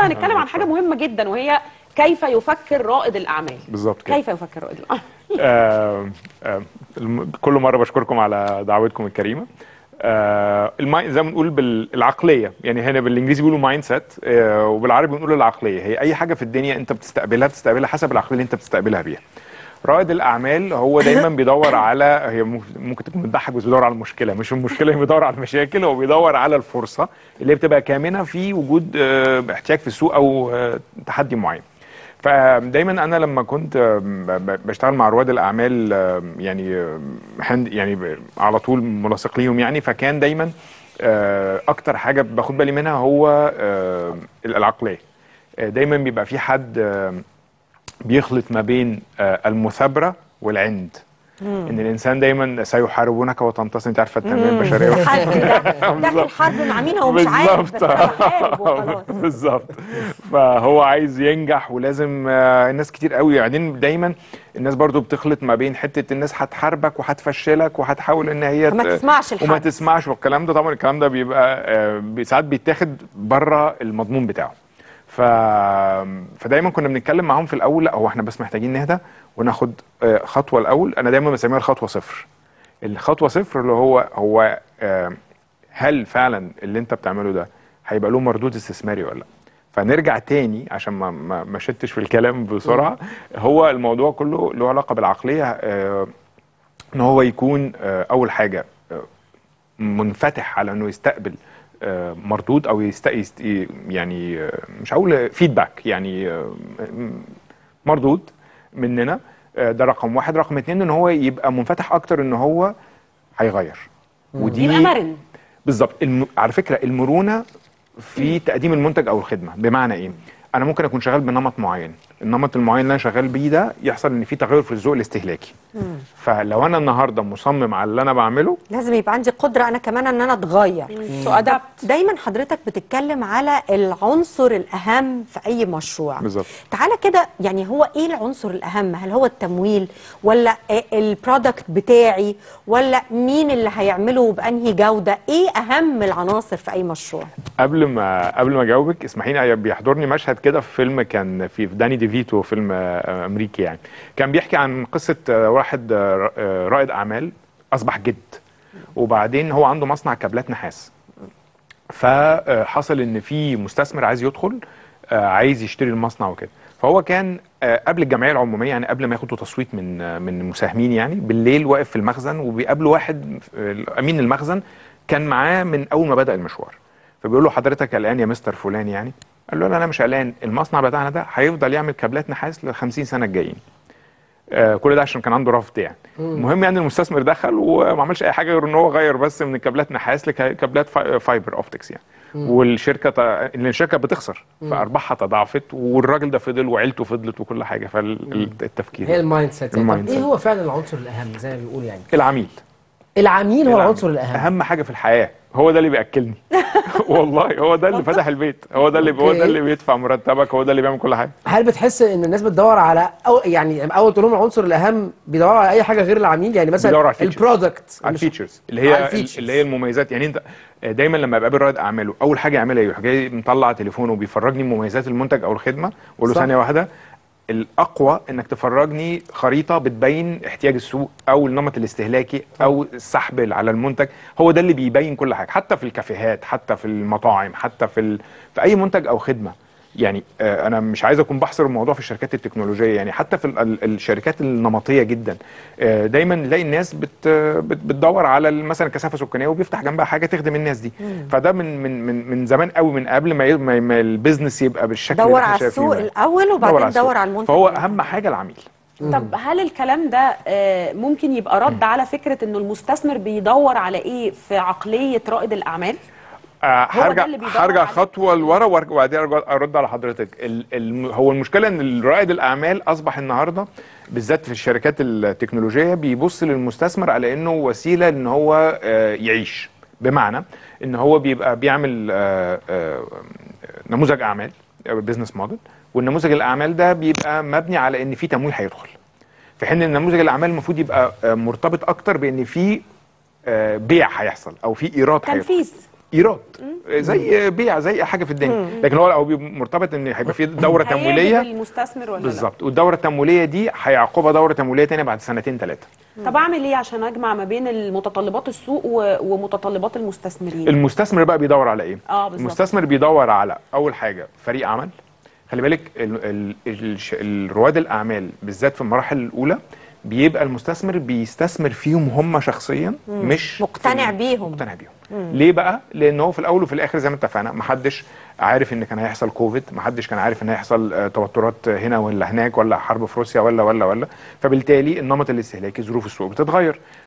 النهارده هنتكلم عن حاجه مهمه جدا وهي كيف يفكر رائد الاعمال بالظبط كده كيف يفكر رائد الاعمال آه، آه، الم- كل مره بشكركم على دعوتكم الكريمه آه، الماي زي ما بنقول بالعقليه يعني هنا بالانجليزي بيقولوا مايند سيت وبالعربي بنقول العقليه هي اي حاجه في الدنيا انت بتستقبلها بتستقبلها حسب العقليه اللي انت بتستقبلها بيها رائد الاعمال هو دايما بيدور على هي ممكن- ممكن تكون بتضحك بس بيدور على المشكله مش المشكله بيدور على المشاكل هو بيدور على الفرصه اللي بتبقى كامنه في وجود آه، احتياج في السوق او آه، تحدي معين فدايما انا لما كنت آم، ب- بشتغل مع رواد الاعمال آم، يعني آم، هند يعني ب- على طول ملاصق ليهم يعني فكان دايما آه، اكتر حاجه باخد بالي منها هو آم، العقليه آه، دايما بيبقى في حد آم، بيخلط ما بين آه، المثابره والعند ان الانسان دايما سيحاربونك وتنتصر انت عارفه التنميه البشريه حد ده داخل حرب مع مين هو مش عارف بس بالظبط. أنا بحارب وخلاص بالظبط فهو عايز ينجح ولازم آه، الناس كتير قوي بعدين دايما الناس برضو بتخلط ما بين حته الناس هتحاربك وهتفشلك وهتحاول ان هي فما ت- تسمعش وما الحد. تسمعش والكلام ده طبعا الكلام ده بيبقى آه، بي- ساعات بيتاخد بره المضمون بتاعه ف... فدايما كنا بنتكلم معاهم في الاول لا هو احنا بس محتاجين نهدى وناخد آه، خطوه الاول انا دايما بسميها الخطوه صفر الخطوه صفر اللي هو هو آه، هل فعلا اللي انت بتعمله ده هيبقى له مردود استثماري ولا لا فنرجع تاني عشان ما ما ما شتش في الكلام بسرعه هو الموضوع كله له علاقه بالعقليه آه، ان هو يكون آه، اول حاجه آه، منفتح على انه يستقبل آه، مردود او يست... يست... يعني آه، مش هقول فيدباك يعني آه، م- مردود مننا آه، ده رقم واحد رقم اتنين ان هو يبقى منفتح اكتر ان هو هيغير ودي يبقى مرن بالظبط الم... على فكره المرونه في تقديم المنتج او الخدمه بمعنى ايه انا ممكن اكون شغال بنمط معين النمط المعين اللي انا شغال بيه ده يحصل ان في تغير في الذوق الاستهلاكي فلو انا النهارده مصمم على اللي انا بعمله لازم يبقى عندي قدره انا كمان ان انا اتغير تو ادابت دايما حضرتك بتتكلم على العنصر الاهم في اي مشروع بالظبط. تعالى كده يعني هو ايه العنصر الاهم هل هو التمويل ولا إيه البرودكت بتاعي ولا مين اللي هيعمله بانهي جوده ايه اهم العناصر في اي مشروع قبل ما قبل ما اجاوبك اسمحي لي بيحضرني مشهد كده في فيلم كان في في داني ديفيتو فيلم آه، امريكي يعني كان بيحكي عن قصه آه، واحد آه، آه، رائد اعمال اصبح جد وبعدين هو عنده مصنع كابلات نحاس فحصل ان في مستثمر عايز يدخل آه، عايز يشتري المصنع وكده فهو كان آه، قبل الجمعيه العموميه يعني قبل ما ياخدوا تصويت من آه، من المساهمين يعني بالليل واقف في المخزن وبيقابله واحد آه، امين المخزن كان معاه من اول ما بدا المشوار فبيقول له حضرتك قلقان يا مستر فلان يعني قال له لا انا مش قلقان المصنع بتاعنا ده هيفضل يعمل كابلات نحاس ل 50 سنه الجايين آه، كل ده عشان كان عنده رفض يعني المهم يعني المستثمر دخل وما عملش اي حاجه غير ان هو غير بس من كابلات نحاس لكابلات فا- فايبر اوبتكس يعني والشركه ت... ان الشركه بتخسر فارباحها تضاعفت والراجل ده فضل وعيلته فضلت وكل حاجه فالتفكير هي المايند سيت يعني. المايند طب ايه سيت. هو فعلا العنصر الاهم زي ما بيقول يعني العميل العميل هو العميل. العنصر الاهم اهم حاجه في الحياه هو ده اللي بياكلني والله هو ده اللي فتح البيت هو ده اللي هو أوكي. ده اللي بيدفع مرتبك هو ده اللي بيعمل كل حاجه هل بتحس ان الناس بتدور على أو يعني اول تقول لهم العنصر الاهم بيدوروا على اي حاجه غير العميل يعني مثلا بيدوروا على الفيتشرز. البرودكت على مش- الفيتشرز اللي على هي الفيتشرز. اللي هي المميزات يعني انت دايما لما بقابل رائد اعماله اول حاجه يعملها ايه يروح جاي مطلع تليفونه وبيفرجني مميزات المنتج او الخدمه واقول له صح. ثانيه واحده الاقوى انك تفرجني خريطه بتبين احتياج السوق او النمط الاستهلاكي او السحب على المنتج هو ده اللي بيبين كل حاجه حتى في الكافيهات حتى في المطاعم حتى في ال... في اي منتج او خدمه يعني آه، انا مش عايز اكون بحصر الموضوع في الشركات التكنولوجيه يعني حتى في ال- ال- الشركات النمطيه جدا آه، دايما نلاقي الناس بت بت بتدور على ال- مثلا كثافه سكانيه وبيفتح جنبها حاجه تخدم الناس دي فده من من من من زمان قوي من قبل ما ي- ما ما البيزنس يبقى بالشكل اللي دور احنا على شايفينه السوق ده. الاول دور وبعدين السوق. دور على المنتج فهو اهم حاجه العميل طب هل الكلام ده آه، ممكن يبقى رد على فكره انه المستثمر بيدور على ايه في عقليه رائد الاعمال آه، هو ده هرجع اللي بيدور هرجع عليه. خطوه لورا وأرج- وبعدين أرجع- ارد على حضرتك ال ال هو المشكله ان رائد الاعمال اصبح النهارده بالذات في الشركات التكنولوجيه بيبص للمستثمر على انه وسيله ان هو آه، يعيش بمعنى ان هو بيبقى بيعمل آه، آه، نموذج اعمال بزنس موديل والنموذج الاعمال ده بيبقى مبني على ان في تمويل هيدخل في حين ان نموذج الاعمال المفروض يبقى آه، مرتبط اكتر بان في آه، بيع هيحصل او في ايراد هيدخل تنفيذ ايراد زي بيع زي اي حاجه في الدنيا لكن هو هو بيبقى مرتبط ان هيبقى في دوره هيجذب تمويليه المستثمر ولا لا بالظبط والدوره التمويليه دي هيعقبها دوره تمويليه تانية بعد سنتين ثلاثه طب اعمل ايه عشان اجمع ما بين المتطلبات السوق و- ومتطلبات المستثمرين المستثمر بقى بيدور على ايه اه بالظبط المستثمر بيدور على اول حاجه فريق عمل خلي بالك ال ال ال ال رواد الاعمال بالذات في المراحل الاولى بيبقى المستثمر بيستثمر فيهم هم شخصيا مش مقتنع في- بيهم. مقتنع بيهم ليه بقى لان هو في الاول وفي الاخر زي ما اتفقنا محدش عارف ان كان هيحصل كوفيد محدش كان عارف ان هيحصل آه، توترات هنا ولا هناك ولا حرب في روسيا ولا ولا ولا فبالتالي النمط الاستهلاكي ظروف السوق بتتغير